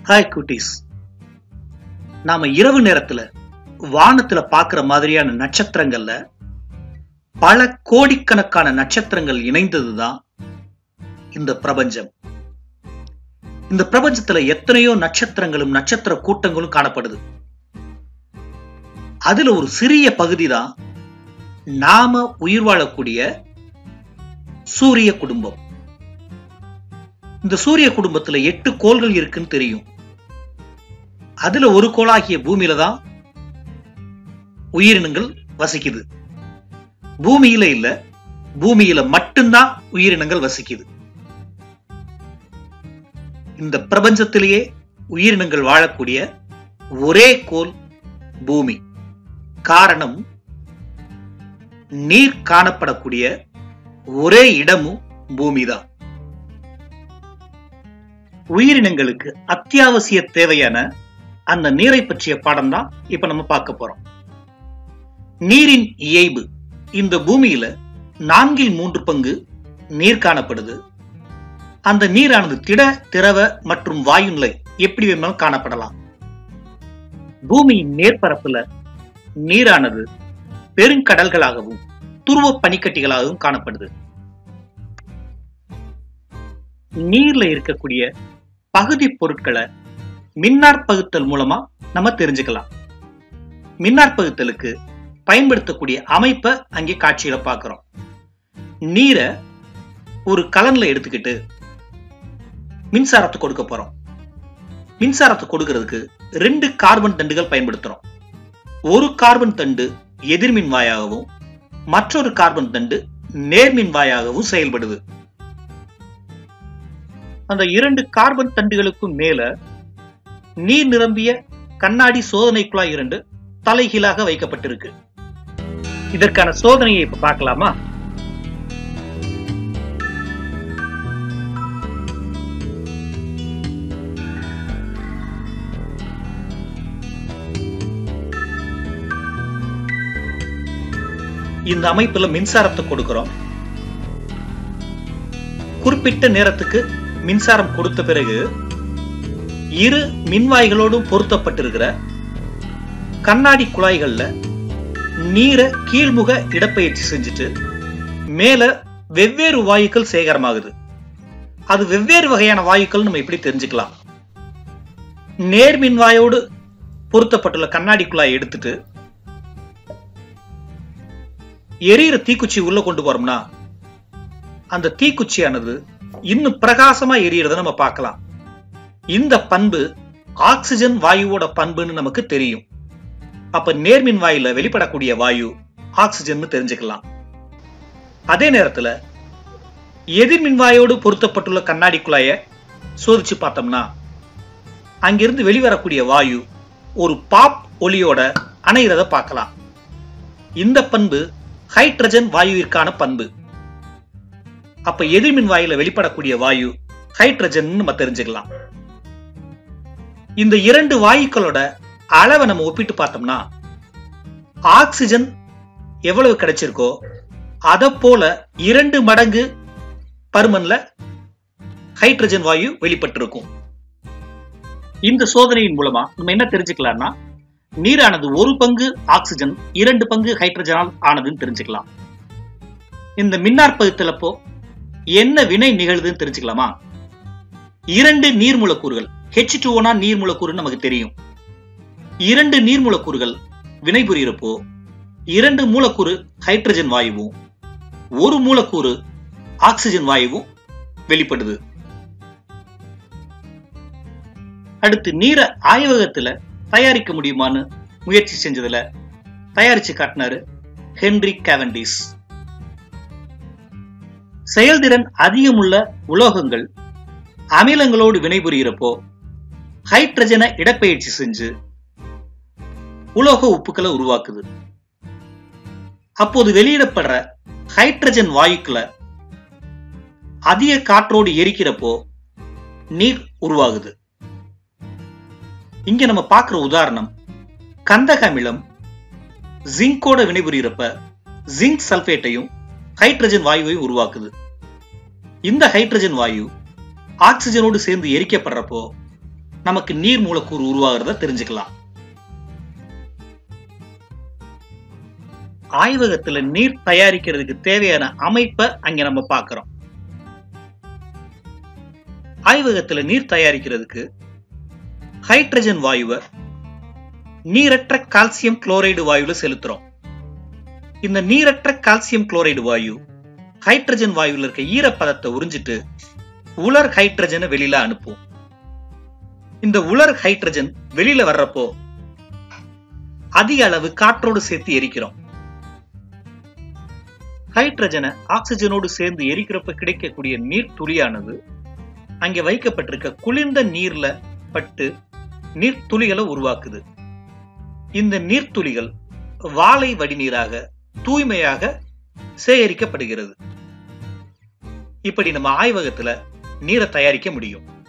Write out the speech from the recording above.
hi குட்டீஸ் நாம இரவு நேரத்துல வானத்துல பார்க்கிற மாதிரியான நட்சத்திரங்கள்ல பல கோடிக்கணக்கான நட்சத்திரங்கள் இணைந்ததுதான் இந்த பிரபஞ்சம் இந்த பிரபஞ்சத்துல எத்தனையோ நட்சத்திரங்களும் நட்சத்திர கூட்டங்களும் காணப்படுது அதுல ஒரு சிறிய பகுதி தான் நாம உயிர் வாழக்கூடிய சூரிய குடும்பம் இந்த சூரிய குடும்பத்துல எட்டு கோள்கள் இருக்குன்னு தெரியும் அதுல ஒரு கோளாகிய பூமியில தான் உயிரினங்கள் வசிக்குது பூமியில இல்ல பூமியில மட்டும்தான் உயிரினங்கள் வசிக்குது இந்த பிரபஞ்சத்திலேயே உயிரினங்கள் வாழக்கூடிய ஒரே கோள் பூமி காரணம் நீர் காணப்படக்கூடிய ஒரே இடமும் பூமிதான் உயிரினங்களுக்கு அத்தியாவசிய தேவையான அந்த நீரை பற்றிய பாடம் தான் இப்ப நம்ம பார்க்க போறோம் நீரின் இயைபு இந்த பூமியில நான்கில் மூன்று பங்கு நீர் காணப்படுது அந்த நீரானது திட திரவ மற்றும் வாயு நிலை எப்படி வேணாலும் காணப்படலாம் பூமியின் மேற்பரப்புல நீரானது பெருங்கடல்களாகவும் துருவ பனிக்கட்டிகளாகவும் காணப்படுது நீர்ல இருக்கக்கூடிய பகுதி பொருட்களை மின்னார் பகுத்தல் மூலமா நம்ம தெரிஞ்சுக்கலாம் மின்னார் பகுத்தலுக்கு பயன்படுத்தக்கூடிய அமைப்பை அங்கே காட்சியில பார்க்கிறோம் நீரை ஒரு கலன்ல எடுத்துக்கிட்டு மின்சாரத்தை கொடுக்க போறோம் மின்சாரத்தை கொடுக்கிறதுக்கு ரெண்டு கார்பன் தண்டுகள் பயன்படுத்துறோம் ஒரு கார்பன் தண்டு எதிர்மின் வாயாகவும் மற்றொரு கார்பன் தண்டு நேர்மின் வாயாகவும் செயல்படுது அந்த இரண்டு கார்பன் தண்டுகளுக்கும் மேல நீர் நிரம்பிய கண்ணாடி சோதனை குழாய் இரண்டு தலைகீழாக வைக்கப்பட்டிருக்கு இதற்கான சோதனையை இப்ப பார்க்கலாமா இந்த அமைப்புல மின்சாரத்தை கொடுக்கிறோம் குறிப்பிட்ட நேரத்துக்கு மின்சாரம் கொடுத்த பிறகு இரு மின்வாய்களோடும் பொருத்தப்பட்டிருக்கிற கண்ணாடி குழாய்கள்ல நீரை கீழ்முக இடப்பெயர்ச்சி செஞ்சுட்டு மேல வெவ்வேறு வாயுக்கள் சேகரமாகுது அது வெவ்வேறு வகையான வாயுக்கள் நம்ம எப்படி தெரிஞ்சுக்கலாம் நேர்மின்வாயோடு பொருத்தப்பட்டுள்ள கண்ணாடி குழாய் எடுத்துட்டு எரியிற தீக்குச்சி உள்ள கொண்டு போறோம்னா அந்த தீக்குச்சியானது இன்னும் பிரகாசமா எரியறத நம்ம பார்க்கலாம் இந்த பண்பு ஆக்சிஜன் வாயுவோட பண்புன்னு நமக்கு தெரியும் அப்ப நேர்மின் வாயுல வெளிப்படக்கூடிய வாயு ஆக்சிஜன் தெரிஞ்சுக்கலாம் அதே நேரத்துல எதிர்மின் வாயோடு பொருத்தப்பட்டுள்ள கண்ணாடி குழாய சோதிச்சு பார்த்தோம்னா அங்கிருந்து வெளிவரக்கூடிய வாயு ஒரு பாப் ஒளியோட அணைகிறத பார்க்கலாம் இந்த பண்பு ஹைட்ரஜன் வாயுவிற்கான பண்பு அப்ப எதிர்மின் வாயுல வெளிப்படக்கூடிய வாயு ஹைட்ரஜன் நம்ம தெரிஞ்சுக்கலாம் இந்த இரண்டு வாயுக்களோட அளவை நம்ம ஒப்பிட்டு பார்த்தோம்னா ஆக்சிஜன் எவ்வளவு கிடைச்சிருக்கோ அத போல இரண்டு மடங்கு பருமன்ல ஹைட்ரஜன் வாயு வெளிப்பட்டிருக்கும் இந்த சோதனையின் மூலமா நம்ம என்ன தெரிஞ்சுக்கலாம்னா நீரானது ஒரு பங்கு ஆக்சிஜன் இரண்டு பங்கு ஹைட்ரஜனால் ஆனதுன்னு தெரிஞ்சுக்கலாம் இந்த மின்னார் பகுத்தலப்போ என்ன வினை நிகழுதுன்னு தெரிஞ்சுக்கலாமா இரண்டு நீர் மூலக்கூறுகள் ஹெச் டூனா நீர் மூலக்கூறு நமக்கு தெரியும் இரண்டு நீர் மூலக்கூறுகள் வினைபுரியறப்போ இரண்டு மூலக்கூறு ஹைட்ரஜன் வாயுவும் ஒரு மூலக்கூறு ஆக்சிஜன் வாயுவும் வெளிப்படுது அடுத்து நீரை ஆய்வகத்துல தயாரிக்க முடியுமான்னு முயற்சி செஞ்சதுல தயாரிச்சு காட்டினாரு ஹென்ரி கேவண்டிஸ் செயல்திறன் அதிகமுள்ள உலோகங்கள் அமிலங்களோடு வினைபுரியறப்போ ஹைட்ரஜனை இடப்பெயர்ச்சி செஞ்சு உலோக உப்புக்களை உருவாக்குது அப்போது வெளியிடப்படுற ஹைட்ரஜன் வாயுக்களை அதிக காற்றோடு எரிக்கிறப்போ நீர் உருவாகுது இங்க நம்ம பார்க்கிற உதாரணம் கந்தக அமிலம் ஜிங்கோட வினைபுரியறப்ப ஜிங்க் சல்பேட்டையும் ஹைட்ரஜன் வாயுவையும் உருவாக்குது இந்த ஹைட்ரஜன் வாயு ஆக்சிஜனோடு சேர்ந்து எரிக்கப்படுறப்போ நமக்கு நீர் மூலக்கூறு உருவாகிறத தெரிஞ்சுக்கலாம் ஆய்வகத்துல நீர் தயாரிக்கிறதுக்கு தேவையான அமைப்பை அங்க நம்ம பார்க்கிறோம் ஆய்வகத்துல நீர் தயாரிக்கிறதுக்கு ஹைட்ரஜன் வாயுவை நீரற்ற கால்சியம் குளோரைடு வாயுல செலுத்துறோம் இந்த நீரற்ற கால்சியம் குளோரைடு வாயு ஹைட்ரஜன் வாயுல இருக்க ஈரப்பதத்தை உறிஞ்சிட்டு உலர் ஹைட்ரஜனை வெளியில அனுப்பும் இந்த உலர் ஹைட்ரஜன் வெளியில வர்றப்போ அதிக அளவு காற்றோடு சேர்த்து எரிக்கிறோம் ஹைட்ரஜனை ஆக்சிஜனோடு சேர்ந்து எரிக்கிறப்ப கிடைக்கக்கூடிய நீர் துளியானது அங்கே வைக்கப்பட்டிருக்க குளிர்ந்த நீர்ல பட்டு நீர் துளிகளை உருவாக்குது இந்த நீர்த்துளிகள் வாழை வடிநீராக தூய்மையாக சேகரிக்கப்படுகிறது இப்படி நம்ம ஆய்வகத்துல நீரை தயாரிக்க முடியும்